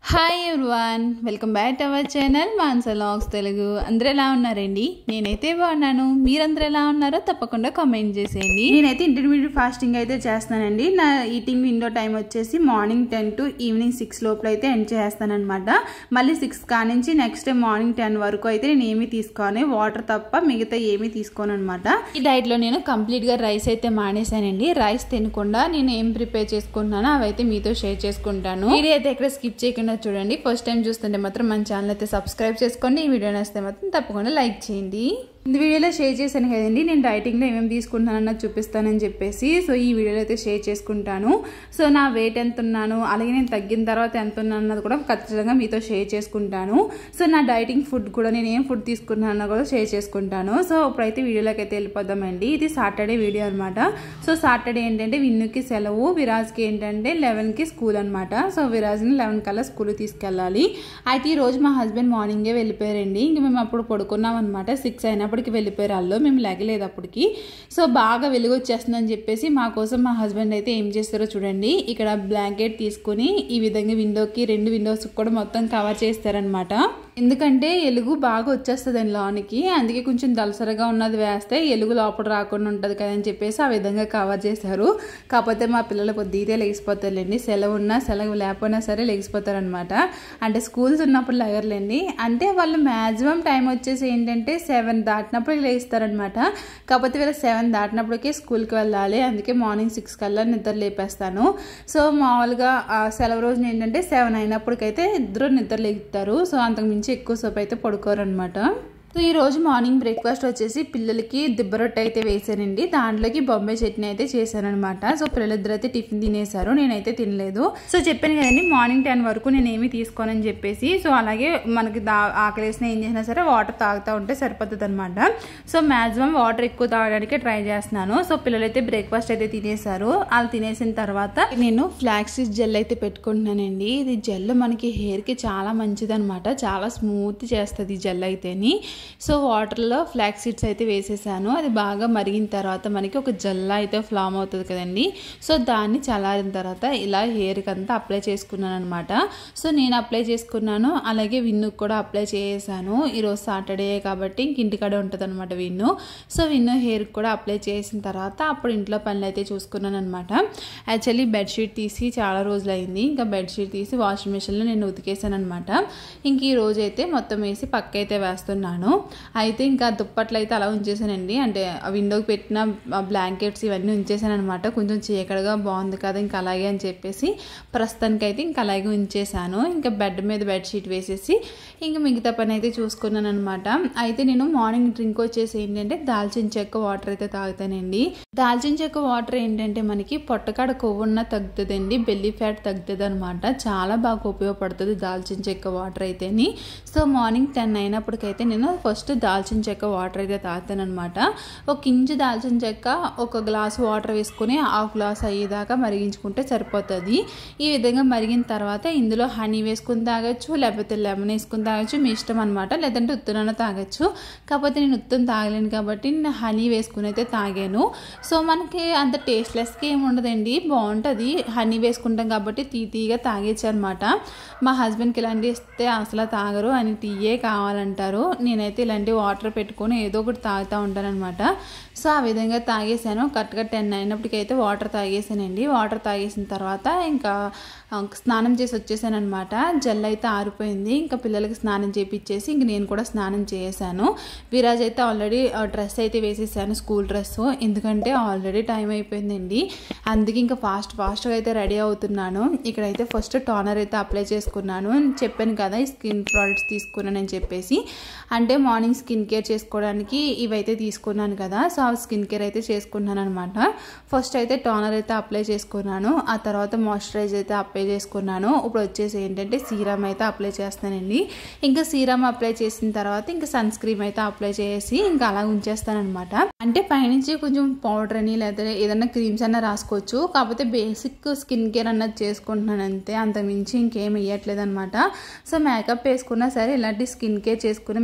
hi everyone welcome back to our channel Mansa logs Telugu అందరూ ఎలా ఉన్నారండి నేనైతే బాగున్నాను మీరందరూ ఎలా ఉన్నారో తప్పకుండా కామెంట్ చేసేయండి నేనైతే ఇంటర్మీడియట్ ఫాస్టింగ్ అయితే చేస్తానండి నా ఈటింగ్ విండో టైం వచ్చేసి morning ten to evening six లోపల అయితే ఎండ్ చేస్తానమాట మళ్ళీ సిక్స్ కానించి నెక్స్ట్ డే మార్నింగ్ టెన్ వరకు అయితే నేను ఏమీ తీసుకోను వాటర్ తప్ప మిగతా ఏమీ తీసుకోను అనమాట ఈ డైట్ లో నేను కంప్లీట్ గా రైస్ అయితే మానేశానండి రైస్ తినకుండా నేను ఏం ప్రిపేర్ చేసుకుంటున్నానో అవైతే మీతో షేర్ చేసుకుంటాను వీడియో అయితే ఎక్కడ స్కిప్ చేయకుండా చూడండి ఫస్ట్ టైం చూస్తుంటే మాత్రం మన ఛానల్ అయితే సబ్స్క్రైబ్ చేసుకోండి ఈ వీడియో నచ్చితే మాత్రం తప్పకుండా లైక్ చేయండి ఈ వీడియోలో షేర్ చేశాను కదండి నేను డైటింగ్లో ఏమేమి తీసుకుంటానన్నది చూపిస్తానని చెప్పేసి సో ఈ వీడియోలో అయితే షేర్ చేసుకుంటాను సో నా వెయిట్ ఎంత ఉన్నాను అలాగే నేను తగ్గిన తర్వాత ఎంత ఉన్నాను అన్నది కూడా ఖచ్చితంగా మీతో షేర్ చేసుకుంటాను సో నా డైటింగ్ ఫుడ్ కూడా నేను ఏం ఫుడ్ తీసుకున్నాను అన్నది కూడా షేర్ చేసుకుంటాను సో ఇప్పుడైతే వీడియోలోకి అయితే వెళ్ళిపోదామండి ఇది సాటర్డే వీడియో అనమాట సో సాటర్డే ఏంటంటే విన్నుకి సెలవు విరాజ్కి ఏంటంటే లెవెన్కి స్కూల్ అనమాట సో విరాజ్ని లెవెన్ కల్లా స్కూల్ తీసుకెళ్ళాలి అయితే ఈ రోజు మా హస్బెండ్ మార్నింగే వెళ్ళిపోయారండి ఇంక మేము అప్పుడు పడుకున్నాం అనమాట సిక్స్ అయినప్పటికి వెళ్ళిపోయారు వాళ్ళు మేము లెగలేదు అప్పటికి సో బాగా వెలుగు వచ్చేస్తుందని చెప్పేసి మా కోసం మా హస్బెండ్ అయితే ఏం చేస్తారో చూడండి ఇక్కడ బ్లాంకెట్ తీసుకుని ఈ విధంగా విండోకి రెండు విండోస్ కూడా మొత్తం కవర్ చేస్తారనమాట ఎందుకంటే ఎలుగు బాగా వచ్చేస్తుంది అండి లోనికి అందుకే కొంచెం దలసరగా ఉన్నది వేస్తే ఎలుగు లోపల రాకుండా ఉంటుంది కదని చెప్పేసి ఆ విధంగా కవర్ చేశారు కాకపోతే మా పిల్లలు కొద్దిగా లెగిసిపోతారులేండి సెలవు ఉన్నా సెలవు లేకపోయినా సరే లెగిసిపోతారనమాట అంటే స్కూల్స్ ఉన్నప్పుడు లెగర్లేండి అంటే వాళ్ళు మ్యాక్సిమం టైం వచ్చేసి ఏంటంటే సెవెన్ దాటినప్పుడు లేస్తారనమాట కాకపోతే వీళ్ళు సెవెన్ దాటినప్పటికే స్కూల్కి వెళ్ళాలి అందుకే మార్నింగ్ సిక్స్ కల్లా నిద్ర లేపేస్తాను సో మామూలుగా సెలవు రోజున ఏంటంటే సెవెన్ అయినప్పటికైతే ఇద్దరు నిద్ర లేగుతారు సో అంతకు మించి ఎక్కువ సేపు అయితే పడుకోరు అనమాట సో ఈ రోజు మార్నింగ్ బ్రేక్ఫాస్ట్ వచ్చేసి పిల్లలకి దిబ్బ రొట్టె అయితే వేసానండి దాంట్లోకి బొంబాయి చట్నీ అయితే చేశానమాట సో పిల్లలిద్దరు అయితే టిఫిన్ తినేశారు నేనైతే తినలేదు సో చెప్పాను కదండి మార్నింగ్ టెన్ వరకు నేను ఏమి తీసుకోనని చెప్పేసి సో అలాగే మనకి దా ఆకలేసిన ఏం చేసినా సరే వాటర్ తాగుతూ ఉంటే సరిపోతుంది అనమాట సో మాక్సిమం వాటర్ ఎక్కువ తాగడానికి ట్రై చేస్తున్నాను సో పిల్లలైతే బ్రేక్ఫాస్ట్ అయితే తినేశారు వాళ్ళు తినేసిన తర్వాత నేను ఫ్లాక్సీడ్ జెల్ అయితే పెట్టుకుంటున్నానండి ఇది జెల్ మనకి హెయిర్కి చాలా మంచిది అనమాట చాలా స్మూత్ చేస్తుంది జెల్ అయితేని సో వాటర్లో ఫ్లాక్ సీడ్స్ అయితే వేసేసాను అది బాగా మరిగిన తర్వాత మనకి ఒక జల్ల అయితే ఫ్లామ్ అవుతుంది కదండి సో దాన్ని చల్లారిన తర్వాత ఇలా హెయిర్కి అంతా అప్లై చేసుకున్నాను అనమాట సో నేను అప్లై చేసుకున్నాను అలాగే విన్నుకు కూడా అప్లై చేసాను ఈరోజు సాటర్డే కాబట్టి ఇంక ఇంటికాడే ఉంటుంది అనమాట విన్ను సో విన్ను హెయిర్కి కూడా అప్లై చేసిన తర్వాత అప్పుడు ఇంట్లో పనులు అయితే చూసుకున్నాను అనమాట యాక్చువల్లీ బెడ్షీట్ తీసి చాలా రోజులు అయింది ఇంకా బెడ్షీట్ తీసి వాషింగ్ మిషన్లో నేను ఉతికేసాను అనమాట ఇంక ఈ రోజు అయితే మొత్తం వేసి పక్క అయితే వేస్తున్నాను అయితే ఇంకా దుప్పట్లు అయితే అలా ఉంచేసానండి అంటే విండోకి పెట్టిన బ్లాంకెట్స్ ఇవన్నీ ఉంచేసాను అనమాట కొంచెం చీకటిగా బాగుంది కదా ఇంకా అలాగే అని చెప్పేసి ప్రస్తుతానికి అయితే ఇంకా అలాగే ఉంచేసాను ఇంకా బెడ్ మీద బెడ్షీట్ వేసేసి ఇంకా మిగతా పని అయితే చూసుకున్నాను అనమాట అయితే నేను మార్నింగ్ డ్రింక్ వచ్చేసి ఏంటంటే దాల్చిన చెక్క వాటర్ అయితే తాగుతానండి దాల్చిన చెక్క వాటర్ ఏంటంటే మనకి పొట్టకాడ కొవ్వున్న తగ్గుతుందండి బెల్లి ఫ్యాట్ తగ్గుతుంది అనమాట చాలా బాగా ఉపయోగపడుతుంది దాల్చిన చెక్క వాటర్ అయితేని సో మార్నింగ్ టెన్ అయినప్పటికైతే నేను ఫస్ట్ దాల్చిన చెక్క వాటర్ అయితే తాగుతాను అనమాట ఒక ఇంచు దాల్చిన చెక్క ఒక గ్లాస్ వాటర్ వేసుకుని హాఫ్ గ్లాస్ అయ్యేదాకా మరిగించుకుంటే సరిపోతుంది ఈ విధంగా మరిగిన తర్వాత ఇందులో హనీ వేసుకుని తాగొచ్చు లేకపోతే లెమన్ వేసుకుని తాగొచ్చు మీ ఇష్టం అనమాట లేదంటే ఉత్తునైనా తాగొచ్చు కాకపోతే నేను ఉత్తుని తాగలేను కాబట్టి నేను హనీ వేసుకుని అయితే తాగాను సో మనకి అంత టేస్ట్లెస్గా ఏమి ఉండదండి బాగుంటుంది హనీ వేసుకుంటాం కాబట్టి తీ తీగా తాగేచ్చు అనమాట మా హస్బెండ్కి ఇలాంటివి ఇస్తే అసలు తాగరు అని టీయే కావాలంటారు నేనైతే ఇలాంటి వాటర్ పెట్టుకొని ఏదో ఒకటి తాగుతూ ఉంటానన్నమాట సో ఆ విధంగా తాగేసాను కరెక్ట్గా టెన్ అయినప్పటికైతే వాటర్ తాగేసానండి వాటర్ తాగేసిన తర్వాత ఇంకా స్నానం చేసి వచ్చేసాను అనమాట జల్ అయితే ఆరిపోయింది ఇంకా పిల్లలకి స్నానం చేపించేసి ఇంక నేను కూడా స్నానం చేసాను విరాజ్ అయితే ఆల్రెడీ డ్రెస్ అయితే వేసేసాను స్కూల్ డ్రెస్ ఎందుకంటే ఆల్రెడీ టైం అయిపోయిందండి అందుకే ఇంకా ఫాస్ట్ ఫాస్ట్గా అయితే రెడీ అవుతున్నాను ఇక్కడైతే ఫస్ట్ టోనర్ అయితే అప్లై చేసుకున్నాను చెప్పాను కదా ఈ స్కిన్ ప్రోడక్ట్స్ తీసుకున్నానని చెప్పేసి అంటే మార్నింగ్ స్కిన్ కేర్ చేసుకోవడానికి ఇవైతే తీసుకున్నాను కదా సో ఆ స్కిన్ కేర్ అయితే చేసుకున్నాను అనమాట ఫస్ట్ అయితే టోనర్ అయితే అప్లై చేసుకున్నాను ఆ తర్వాత మాయిశ్చరైజ్ అయితే అప్లై చేసుకున్నాను ఇప్పుడు వచ్చేసి ఏంటంటే సీరం అయితే అప్లై చేస్తానండి ఇంకా సీరం అప్లై చేసిన తర్వాత ఇంకా సన్ స్క్రీమ్ అయితే అప్లై చేసి ఇంకా అలా ఉంచేస్తానమాట అంటే పైనుంచి కొంచెం పౌడర్ అని లేదా ఏదైనా క్రీమ్స్ అన్న రాసుకోవచ్చు కాకపోతే బేసిక్ స్కిన్ కేర్ అన్నది చేసుకుంటున్నాను అంతే అంత మించి ఇంకేం వేయట్లేదు అనమాట సో మేకప్ వేసుకున్నా సరే ఇలాంటి స్కిన్ కేర్ చేసుకుని మేకప్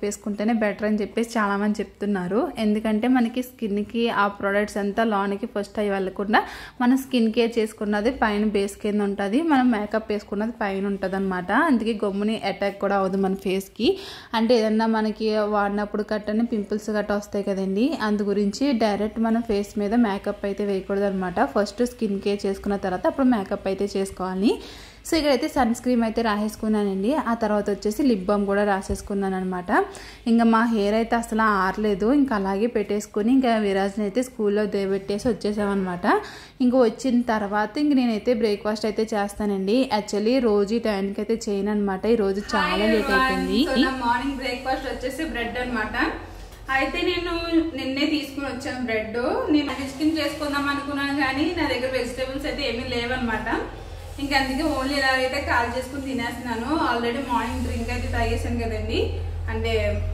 వేసుకుంటేనే బెటర్ అని చెప్పేసి చాలామంది చెప్తున్నారు ఎందుకంటే మనకి స్కిన్కి ఆ ప్రొడక్ట్స్ అంతా లోనికి ఫస్ట్ అవి వెళ్ళకుండా మనం స్కిన్ కేర్ చేసుకున్నది పైన బేస్ కింద ఉంటుంది మనం మేకప్ వేసుకున్నది పైన ఉంటుంది అనమాట అందుకే గమ్ముని అటాక్ కూడా అవ్వదు మన ఫేస్కి అంటే ఏదన్నా మనకి వాడినప్పుడు కట్టని పింపుల్స్ గట్ట వస్తాయి కదండి అందు గురించి డైరెక్ట్ మనం ఫేస్ మీద మేకప్ అయితే వేయకూడదు అనమాట ఫస్ట్ స్కిన్ కేర్ చేసుకున్న తర్వాత అప్పుడు మేకప్ అయితే చేసుకోవాలి సో ఇక్కడైతే సన్ స్క్రీమ్ అయితే రాసేసుకున్నానండి ఆ తర్వాత వచ్చేసి లిప్ బామ్ కూడా రాసేసుకున్నాను అనమాట ఇంకా మా హెయిర్ అయితే అసలు ఆరలేదు ఇంకా అలాగే పెట్టేసుకుని ఇంకా విరాజ్ని అయితే స్కూల్లో దేబెట్టేసి వచ్చేసామన్నమాట ఇంకా వచ్చిన తర్వాత ఇంక నేనైతే బ్రేక్ఫాస్ట్ అయితే చేస్తానండి యాక్చువల్లీ రోజు ఈ టైంకి అయితే చేయను అనమాట ఈ రోజు చాలా లేట్ అయిపోయింది మార్నింగ్ బ్రేక్ఫాస్ట్ వచ్చేసి బ్రెడ్ అనమాట అయితే నేను నిన్నే తీసుకుని వచ్చాను బ్రెడ్ నేను చికెన్ చేసుకుందాం అనుకున్నాను కానీ నా దగ్గర వెజిటేబుల్స్ అయితే ఏమీ లేవన్నమాట ఇంకా అందుకే ఓన్లీ ఇలాగైతే కాల్ చేసుకుని తినేస్తున్నాను ఆల్రెడీ మార్నింగ్ డ్రింక్ అయితే తాగేసాను కదండి అంటే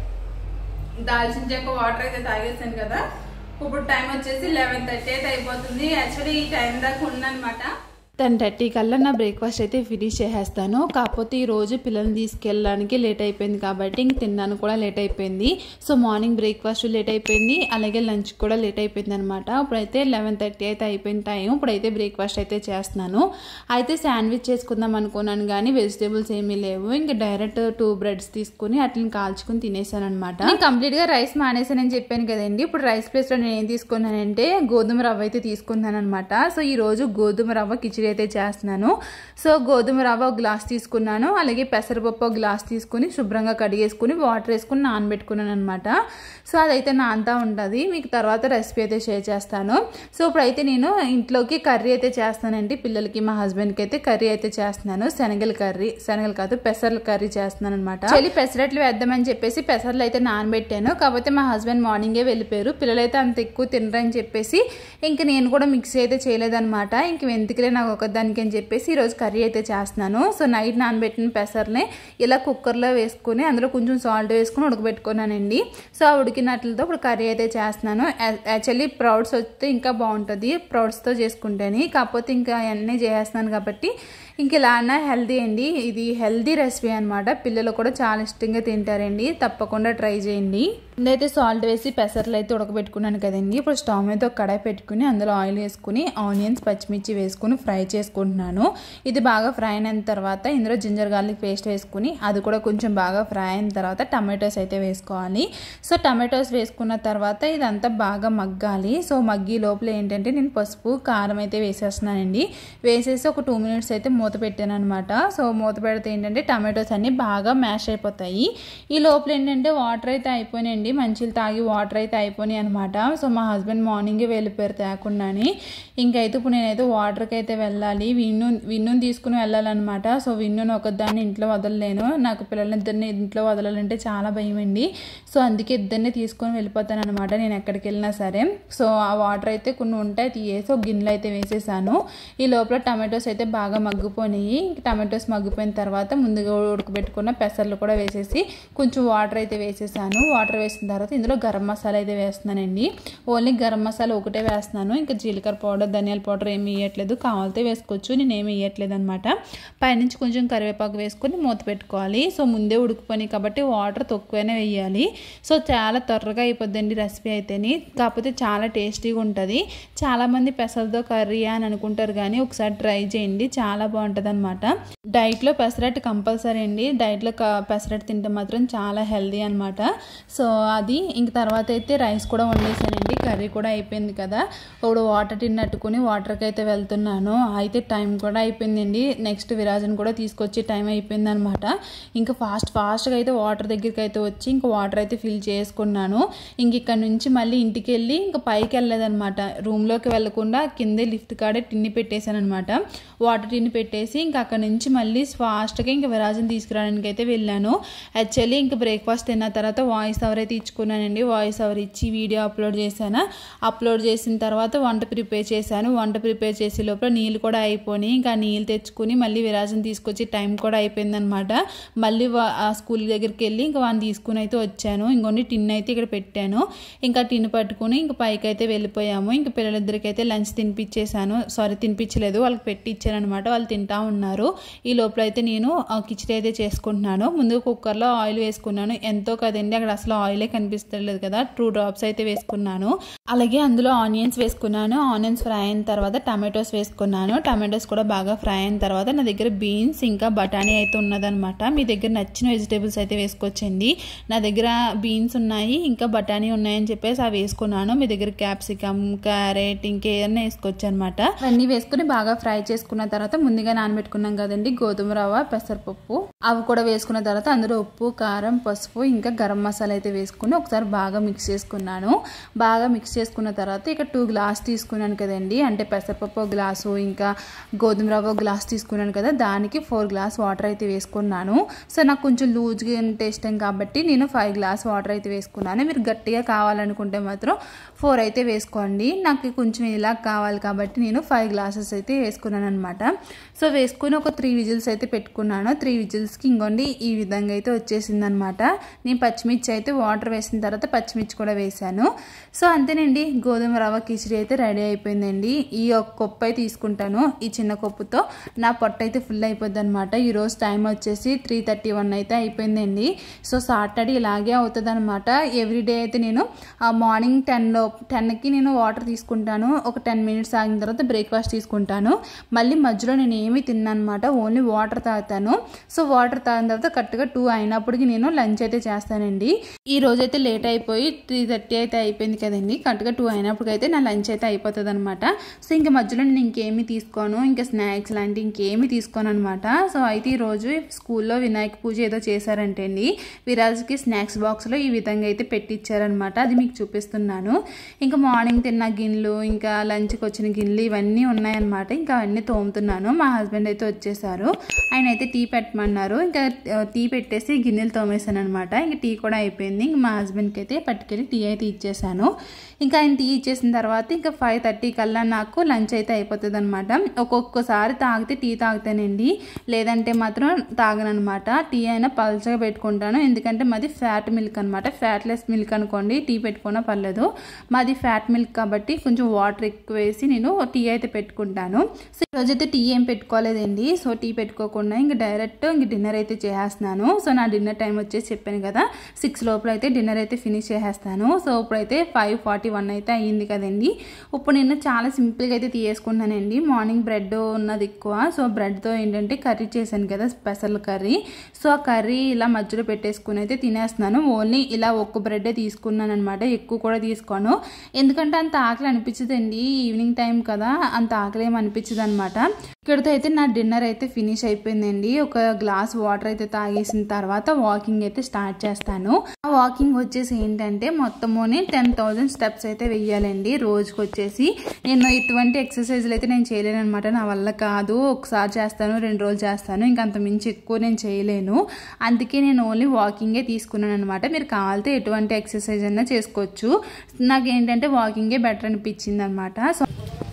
దాల్చిన చెక్క వాటర్ అయితే తాగేసాను కదా ఇప్పుడు టైం వచ్చేసి లెవెన్ థర్టీ అయితే అయిపోతుంది యాక్చువల్లీ ఈ టైం దాకా ఉందన్నమాట టెన్ థర్టీ కల్లా నా బ్రేక్ఫాస్ట్ అయితే ఫినిష్ చేసేస్తాను కాకపోతే ఈ రోజు పిల్లల్ని తీసుకెళ్ళడానికి లేట్ అయిపోయింది కాబట్టి ఇంక తిన్నాను కూడా లేట్ అయిపోయింది సో మార్నింగ్ బ్రేక్ఫాస్ట్ లేట్ అయిపోయింది అలాగే లంచ్ కూడా లేట్ అయిపోయింది అనమాట ఇప్పుడైతే లెవెన్ థర్టీ అయితే అయిపోయిన టైం ఇప్పుడైతే బ్రేక్ఫాస్ట్ అయితే చేస్తున్నాను అయితే శాండ్విచ్ చేసుకుందాం అనుకున్నాను కానీ వెజిటేబుల్స్ ఏమీ లేవు ఇంకా డైరెక్ట్ టూ బ్రెడ్స్ తీసుకుని అట్లని కాల్చుకుని తినేసాను అనమాట కంప్లీట్ గా రైస్ మానేసానని చెప్పాను కదండి ఇప్పుడు రైస్ ప్లేస్ లో నేను ఏం తీసుకున్నానంటే గోధుమ రవ్వ అయితే తీసుకున్నాను అనమాట సో ఈ రోజు గోధుమ రవ్వ కిచిడి అయితే చేస్తున్నాను సో గోధుమ రవ్వ ఒక గ్లాస్ తీసుకున్నాను అలాగే పెసరపప్పు ఒక గ్లాస్ తీసుకుని శుభ్రంగా కడిగేసుకుని వాటర్ వేసుకుని నానబెట్టుకున్నాను అనమాట సో అదైతే నాంతా ఉంటుంది మీకు తర్వాత రెసిపీ అయితే షేర్ చేస్తాను సో ఇప్పుడైతే నేను ఇంట్లోకి కర్రీ అయితే చేస్తానండి పిల్లలకి మా హస్బెండ్కి అయితే కర్రీ అయితే చేస్తున్నాను శనగల కర్రీ శనగలు కాదు పెసర్ల కర్రీ చేస్తున్నాను అనమాట చెల్లి పెసరట్లు వేద్దామని చెప్పేసి పెసర్లు అయితే నానబెట్టాను కాకపోతే మా హస్బెండ్ మార్నింగే వెళ్ళిపోయారు పిల్లలైతే అంత ఎక్కువ తినరని చెప్పేసి ఇంక నేను కూడా మిక్సీ అయితే చేయలేదన్నమాట ఇంక ఎందుకులే నాకు ఒకదానికి అని చెప్పేసి ఈరోజు కర్రీ అయితే చేస్తున్నాను సో నైట్ నానబెట్టిన పెసర్ని ఇలా కుక్కర్లో వేసుకుని అందులో కొంచెం సాల్ట్ వేసుకుని ఉడకబెట్టుకున్నానండి సో ఆ ఉడికినట్లతో ఇప్పుడు కర్రీ అయితే చేస్తున్నాను యాక్చువల్లీ ప్రౌడ్స్ వస్తే ఇంకా బాగుంటుంది ప్రౌడ్స్తో చేసుకుంటేనే కాకపోతే ఇంకా అవన్నీ చేస్తున్నాను కాబట్టి ఇంక ఇలా అన్న హెల్దీ అండి ఇది హెల్దీ రెసిపీ అనమాట పిల్లలు కూడా చాలా ఇష్టంగా తింటారండి తప్పకుండా ట్రై చేయండి ఇదైతే సాల్ట్ వేసి పెసర్లు అయితే ఉడకబెట్టుకున్నాను కదండి ఇప్పుడు స్టవ్ మీద ఒక కడాయి పెట్టుకుని అందులో ఆయిల్ వేసుకుని ఆనియన్స్ పచ్చిమిర్చి వేసుకుని ఫ్రై చేసుకుంటున్నాను ఇది బాగా ఫ్రై అయిన తర్వాత ఇందులో జింజర్ గార్లిక్ పేస్ట్ వేసుకుని అది కూడా కొంచెం బాగా ఫ్రై అయిన తర్వాత టమాటోస్ అయితే వేసుకోవాలి సో టమాటోస్ వేసుకున్న తర్వాత ఇదంతా బాగా మగ్గాలి సో మగ్గి లోపల ఏంటంటే నేను పసుపు కారం అయితే వేసేస్తున్నానండి వేసేసి ఒక టూ మినిట్స్ అయితే మూత పెట్టాను అనమాట సో మూత పెడితే ఏంటంటే టమాటోస్ అన్నీ బాగా మ్యాష్ అయిపోతాయి ఈ లోపల ఏంటంటే వాటర్ అయితే అయిపోయినాయండి మంచిలు తాగి వాటర్ అయితే అయిపోయినాయి అనమాట సో మా హస్బెండ్ మార్నింగే వెళ్ళిపోయారు తేకుండాని ఇంకైతే ఇప్పుడు నేనైతే వాటర్కి అయితే వెళ్ళాలి విన్ను విన్నుని తీసుకుని వెళ్ళాలన్నమాట సో విన్నుని ఒకదాన్ని ఇంట్లో వదలలేను నాకు పిల్లల్ని ఇద్దరిని ఇంట్లో వదలాలంటే చాలా భయం అండి సో అందుకే ఇద్దరిని తీసుకొని వెళ్ళిపోతాను అనమాట నేను ఎక్కడికి వెళ్ళినా సరే సో ఆ వాటర్ అయితే కొన్ని ఉంటాయి తీయేసి ఒక గిన్నెలో అయితే వేసేసాను ఈ లోపల టమాటోస్ అయితే బాగా మగ్గిపోయినాయి టమాటోస్ మగ్గిపోయిన తర్వాత ముందుగా ఉడకబెట్టుకున్న పెసర్లు కూడా వేసేసి కొంచెం వాటర్ అయితే వేసేసాను వాటర్ వేసిన తర్వాత ఇందులో గరం మసాలా అయితే వేస్తున్నానండి ఓన్లీ గరం మసాలా ఒకటే వేస్తున్నాను ఇంకా జీలకర్ర పౌడర్ ధనియాల పౌడర్ ఏమి వేయట్లేదు కావాలితే వేసుకోవచ్చు నేను ఏమి వేయట్లేదు అనమాట పైనుంచి కొంచెం కరివేపాకు వేసుకొని మూత పెట్టుకోవాలి సో ముందే ఉడికిపోయి కాబట్టి వాటర్ తక్కువనే వేయాలి సో చాలా త్వరగా అయిపోద్దండి రెసిపీ అయితేని కాకపోతే చాలా టేస్టీగా ఉంటుంది చాలామంది పెసలతో కర్రీ అని అనుకుంటారు కానీ ఒకసారి ట్రై చేయండి చాలా బాగుంటుంది అనమాట డైట్లో పెసరట్టు కంపల్సరీ అండి డైట్లో పెసరట్టు తింటే మాత్రం చాలా హెల్దీ అనమాట సో అది ఇంక తర్వాత అయితే రైస్ కూడా వండేసానండి కర్రీ కూడా అయిపోయింది కదా ఇప్పుడు వాటర్ తిన్నట్టుకుని వాటర్కి అయితే వెళ్తున్నాను అయితే టైం కూడా అయిపోయిందండి నెక్స్ట్ విరాజన్ కూడా తీసుకొచ్చే టైం అయిపోయింది అనమాట ఇంకా ఫాస్ట్ ఫాస్ట్గా అయితే వాటర్ దగ్గరికి అయితే వచ్చి ఇంకా వాటర్ అయితే ఫిల్ చేసుకున్నాను ఇంక ఇక్కడ నుంచి మళ్ళీ ఇంటికి వెళ్ళి ఇంకా పైకి వెళ్ళలేదనమాట రూమ్లోకి వెళ్ళకుండా కిందే లిఫ్ట్ కాడే టిన్ని పెట్టేశాను అనమాట వాటర్ టిన్ని పెట్టేసి ఇంకా అక్కడ నుంచి మళ్ళీ ఫాస్ట్గా ఇంకా విరాజన్ తీసుకురావడానికి అయితే వెళ్ళాను యాక్చువల్లీ ఇంకా బ్రేక్ఫాస్ట్ తిన్న తర్వాత వాయిస్ ఓవర్ అయితే ఇచ్చుకున్నానండి వాయిస్ ఓవర్ ఇచ్చి వీడియో అప్లోడ్ చేశాను అప్లోడ్ చేసిన తర్వాత వంట ప్రిపేర్ చేశాను వంట ప్రిపేర్ చేసే లోపల నీళ్ళు కూడా అయిపోయినాయి ఇంకా నీళ్ళు తెచ్చుకుని మళ్ళీ విరాజన్ తీసుకొచ్చి టైం కూడా అయిపోయిందనమాట మళ్ళీ ఆ స్కూల్ దగ్గరికి వెళ్ళి ఇంకా వాడిని తీసుకుని అయితే వచ్చాను ఇంకొన్ని టిన్ అయితే ఇక్కడ పెట్టాను ఇంకా టిన్ పట్టుకుని ఇంకా పైకి అయితే వెళ్ళిపోయాము ఇంకా పిల్లలిద్దరికి అయితే లంచ్ తినిపించేశాను సారీ తినిపించలేదు వాళ్ళకి పెట్టి ఇచ్చాను అనమాట వాళ్ళు తిన్న తింటా ఉన్నారు ఈ లోపల అయితే నేను ఆ, కిచిడి అయితే చేసుకుంటున్నాను ముందు కుక్కర్లో ఆయిల్ వేసుకున్నాను ఎంతో కదండి అక్కడ అసలు ఆయిలే కనిపిస్తలేదు కదా టూ డ్రాప్స్ అయితే వేసుకున్నాను అలాగే అందులో ఆనియన్స్ వేసుకున్నాను ఆనియన్స్ ఫ్రై అయిన తర్వాత టమాటోస్ వేసుకున్నాను టమాటోస్ కూడా బాగా ఫ్రై అయిన తర్వాత నా దగ్గర బీన్స్ ఇంకా బఠానీ అయితే ఉన్నదనమాట మీ దగ్గర నచ్చిన వెజిటేబుల్స్ అయితే వేసుకోవచ్చండి నా దగ్గర బీన్స్ ఉన్నాయి ఇంకా బఠానీ ఉన్నాయని చెప్పేసి అవి వేసుకున్నాను మీ దగ్గర క్యాప్సికమ్ క్యారెట్ ఇంకేదన్నా వేసుకోవచ్చు అనమాట అవన్నీ వేసుకుని బాగా ఫ్రై చేసుకున్న తర్వాత ముందుగా నానబెట్టుకున్నాం కదండి గోధుమ రవ్వ పెసరపప్పు అవి కూడా వేసుకున్న తర్వాత అందులో ఉప్పు కారం పసుపు ఇంకా గరం మసాలా అయితే వేసుకుని ఒకసారి బాగా మిక్స్ చేసుకున్నాను బాగా మిక్స్ చేసుకున్న తర్వాత ఇక టూ గ్లాస్ తీసుకున్నాను కదండి అంటే పెసరపప్పు ఒక గ్లాసు ఇంకా గోధుమ రవ్వ ఒక గ్లాస్ తీసుకున్నాను కదా దానికి ఫోర్ గ్లాస్ వాటర్ అయితే వేసుకున్నాను సో నాకు కొంచెం లూజ్గా అంటే ఇష్టం కాబట్టి నేను ఫైవ్ గ్లాస్ వాటర్ అయితే వేసుకున్నాను మీరు గట్టిగా కావాలనుకుంటే మాత్రం ఫోర్ అయితే వేసుకోండి నాకు కొంచెం ఇలా కావాలి కాబట్టి నేను ఫైవ్ గ్లాసెస్ అయితే వేసుకున్నాను అనమాట సో వేసుకుని ఒక త్రీ విజిల్స్ అయితే పెట్టుకున్నాను త్రీ విజిల్స్కి ఇంకోండి ఈ విధంగా అయితే వచ్చేసింది అనమాట నేను పచ్చిమిర్చి అయితే వాటర్ వేసిన తర్వాత పచ్చిమిర్చి కూడా వేసాను సో అంతేనండి గోధుమ రవ్వ కిచిడి అయితే రెడీ అయిపోయిందండి ఈ ఒక కప్పు అయితే తీసుకుంటాను ఈ చిన్న కప్పుతో నా పొట్ట అయితే ఫుల్ అయిపోద్ది అనమాట ఈరోజు టైం వచ్చేసి త్రీ థర్టీ వన్ అయితే అయిపోయిందండి సో సాటర్డే ఇలాగే అవుతుంది అనమాట ఎవ్రీడే అయితే నేను మార్నింగ్ టెన్లో టెన్కి నేను వాటర్ తీసుకుంటాను ఒక టెన్ మినిట్స్ ఆగిన తర్వాత బ్రేక్ఫాస్ట్ తీసుకుంటాను మళ్ళీ మధ్యలో నేను ఏమీ తిన్నానమాట ఓన్లీ వాటర్ తాగుతాను సో వాటర్ తాగిన తర్వాత కరెక్ట్గా టూ అయినప్పటికి నేను లంచ్ అయితే చేస్తానండి ఈ రోజు అయితే లేట్ అయిపోయి త్రీ థర్టీ అయితే అయిపోయింది కదండి కరెక్ట్గా టూ అయినప్పటికైతే నా లంచ్ అయితే అయిపోతుంది అనమాట సో ఇంకా మధ్యలో నేను ఇంకేమీ తీసుకోను ఇంకా స్నాక్స్ లాంటి ఇంకేమీ తీసుకోను అనమాట సో అయితే ఈ రోజు స్కూల్లో వినాయక పూజ ఏదో చేశారంటే అండి విరాజ్కి స్నాక్స్ బాక్స్లో ఈ విధంగా అయితే పెట్టించారనమాట అది మీకు చూపిస్తున్నాను ఇంకా మార్నింగ్ తిన్న గిన్నెలు ఇంకా లంచ్కి వచ్చిన గిన్నెలు ఇవన్నీ ఉన్నాయన్నమాట ఇంకా అవన్నీ తోముతున్నాను మా హస్బెండ్ అయితే వచ్చేసారు ఆయన అయితే టీ పెట్టమన్నారు ఇంకా ఆ, టీ పెట్టేసి గిన్నెలు తోమేశాను అనమాట ఇంకా టీ కూడా అయిపోయింది ఇంకా మా హస్బెండ్కి అయితే పట్టుకెళ్ళి టీ అయితే ఇచ్చేసాను ఇంకా ఆయన టీ ఇచ్చేసిన తర్వాత ఇంకా ఫైవ్ థర్టీ కల్లా నాకు లంచ్ అయితే అయిపోతుంది అనమాట ఒక్కొక్కసారి తాగితే టీ తాగుతానండి లేదంటే మాత్రం తాగనమాట టీ అయినా పల్చగా పెట్టుకుంటాను ఎందుకంటే మాది ఫ్యాట్ మిల్క్ అనమాట ఫ్యాట్లెస్ మిల్క్ అనుకోండి టీ పెట్టుకున్నా పర్లేదు మాది ఫ్యాట్ మిల్క్ కాబట్టి కొంచెం వాటర్ ఎక్కువ వేసి నేను టీ అయితే పెట్టుకుంటాను సో ఈరోజైతే టీ ఏం పెట్టుకోలేదండి సో టీ పెట్టుకోకుండా ఇంకా డైరెక్ట్ ఇంక డిన్నర్ అయితే చేసేస్తున్నాను సో నా డిన్నర్ టైం వచ్చేసి చెప్పాను కదా సిక్స్ లోపల అయితే డిన్నర్ అయితే ఫినిష్ చేసేస్తాను సో ఇప్పుడైతే ఫైవ్ ఫార్టీ వన్ అయితే అయ్యింది కదండి ఇప్పుడు నేను చాలా సింపుల్గా అయితే తీసేసుకున్నానండి మార్నింగ్ బ్రెడ్ ఉన్నది ఎక్కువ సో బ్రెడ్తో ఏంటంటే కర్రీ చేశాను కదా స్పెషల్ కర్రీ సో ఆ కర్రీ ఇలా మధ్యలో పెట్టేసుకుని అయితే తినేస్తున్నాను ఓన్లీ ఇలా ఒక్క బ్రెడ్డే తీసుకున్నాను అనమాట ఎక్కువ కూడా తీసుకోను ఎందుకంటే అంత ఆకలి అనిపించదండి ఈవినింగ్ టైం కదా అంత ఆకలి ఏమి అనిపించదు అనమాట ఇక్కడితో అయితే నా డిన్నర్ అయితే ఫినిష్ అయిపోయిందండి ఒక గ్లాస్ వాటర్ అయితే తాగేసిన తర్వాత వాకింగ్ అయితే స్టార్ట్ చేస్తాను ఆ వాకింగ్ వచ్చేసి ఏంటంటే మొత్తముని టెన్ థౌజండ్ స్టెప్స్ అయితే వెయ్యాలండి రోజుకి వచ్చేసి నేను ఇటువంటి ఎక్సర్సైజ్లు అయితే నేను చేయలేను అనమాట నా వల్ల కాదు ఒకసారి చేస్తాను రెండు రోజులు చేస్తాను ఇంకా అంత మించి ఎక్కువ నేను చేయలేను అందుకే నేను ఓన్లీ వాకింగే తీసుకున్నాను అనమాట మీరు కావాలితే ఎటువంటి ఎక్సర్సైజ్ అయినా చేసుకోవచ్చు నాకు ఏంటంటే వాకింగే బెటర్ అనిపించింది అనమాట సో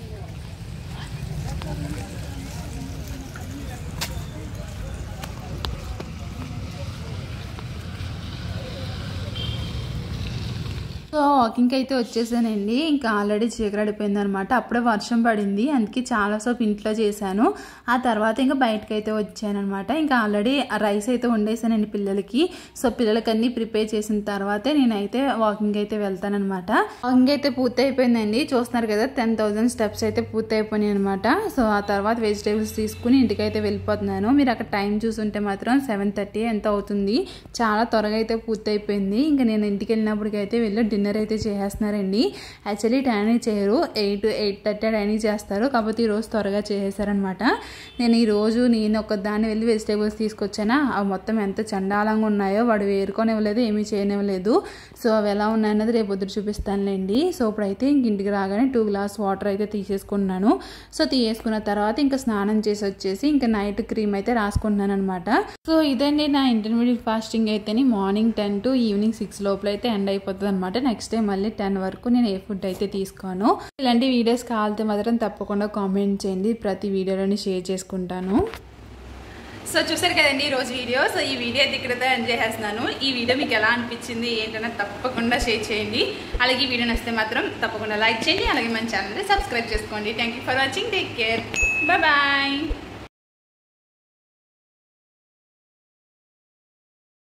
సో వాకింగ్కి అయితే వచ్చేసానండి ఇంకా ఆల్రెడీ చీకరడిపోయింది అనమాట అప్పుడే వర్షం పడింది అందుకే చాలాసేపు ఇంట్లో చేశాను ఆ తర్వాత ఇంకా బయటకు అయితే వచ్చానమాట ఇంకా ఆల్రెడీ రైస్ అయితే వండేసానండి పిల్లలకి సో పిల్లలకి అన్ని ప్రిపేర్ చేసిన తర్వాతే నేనైతే వాకింగ్ అయితే వెళ్తానమాట వాకింగ్ అయితే పూర్తి అయిపోయిందండి చూస్తున్నారు కదా టెన్ థౌసండ్ స్టెప్స్ అయితే పూర్తి అయిపోయినాయి అనమాట సో ఆ తర్వాత వెజిటేబుల్స్ తీసుకుని ఇంటికైతే వెళ్ళిపోతున్నాను మీరు అక్కడ టైం చూసుంటే మాత్రం సెవెన్ థర్టీ ఎంత అవుతుంది చాలా త్వరగా అయితే పూర్తి అయిపోయింది ఇంకా నేను ఇంటికి వెళ్ళినప్పటికైతే వెళ్ళి డిన్నర్ అయితే చేసేస్తున్నారండి యాక్చువల్లీ డైనింగ్ చేయరు ఎయిట్ ఎయిట్ థర్టీ డైనింగ్ చేస్తారు కాకపోతే ఈరోజు త్వరగా చేసేసారనమాట నేను ఈరోజు నేను ఒక దాన్ని వెళ్ళి వెజిటేబుల్స్ తీసుకొచ్చానా అవి మొత్తం ఎంత చండాలంగా ఉన్నాయో వాడు వేరుకొనివ్వలేదు ఏమీ చేయనివ్వలేదు సో అవి ఎలా ఉన్నాయన్నది రేపు పొద్దున చూపిస్తానులేండి సో ఇప్పుడైతే ఇంక ఇంటికి రాగానే టూ గ్లాస్ వాటర్ అయితే తీసేసుకున్నాను సో తీసేసుకున్న తర్వాత ఇంకా స్నానం చేసి వచ్చేసి ఇంకా నైట్ క్రీమ్ అయితే రాసుకుంటున్నాను అనమాట సో ఇదండి నా ఇంటర్మీడియట్ ఫాస్టింగ్ అయితేని morning ten to evening six లోపల అయితే ఎండ్ అయిపోతుంది అనమాట నెక్స్ట్ డే మళ్ళీ టెన్ వరకు నేను ఏ ఫుడ్ అయితే తీసుకోను ఇలాంటి వీడియోస్ కావాలితే మాత్రం తప్పకుండా కామెంట్ చేయండి ప్రతి వీడియోలోని షేర్ చేసుకుంటాను సో చూసారు కదండి ఈ రోజు వీడియో సో ఈ వీడియో అయితే ఇక్కడతో ఎంజాయ్ చేస్తున్నాను ఈ వీడియో మీకు ఎలా అనిపించింది ఏంటనే తప్పకుండా షేర్ చేయండి అలాగే ఈ వీడియో నచ్చితే మాత్రం తప్పకుండా లైక్ చేయండి అలాగే మన ఛానల్ని సబ్స్క్రైబ్ చేసుకోండి thank you for watching take care bye bye